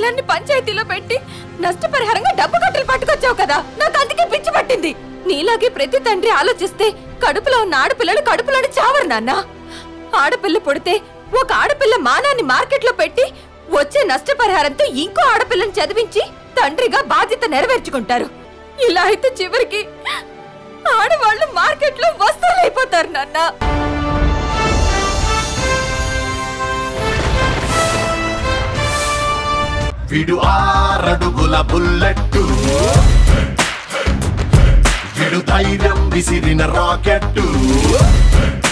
పొలాన్ని పంచాయతీలో పెట్టి నష్టపరిహారంగా డబ్బు కట్టలు పట్టుకొచ్చావు కదా నాకు అందుకే పిచ్చి పట్టింది నీలాగే ప్రతి తండ్రి ఆలోచిస్తే కడుపులో ఉన్న ఆడపిల్లలు కడుపులోని చావరు నాన్న ఆడపిల్ల పుడితే ఒక ఆడపిల్ల మానాన్ని మార్కెట్లో పెట్టి వచ్చే నష్టపరిహారంతో ఇంకో ఆడపిల్లని చదివించి తండ్రిగా బాధ్యత నెరవేర్చుకుంటారు ఇలా అయితే చివరికి ఆడవాళ్ళు మార్కెట్లో వస్తువులు అయిపోతారు నాన్న విడు ఆరడుగుల బుల్లెట్టు విడు ధైర్యం విసిరిన రాకెట్టు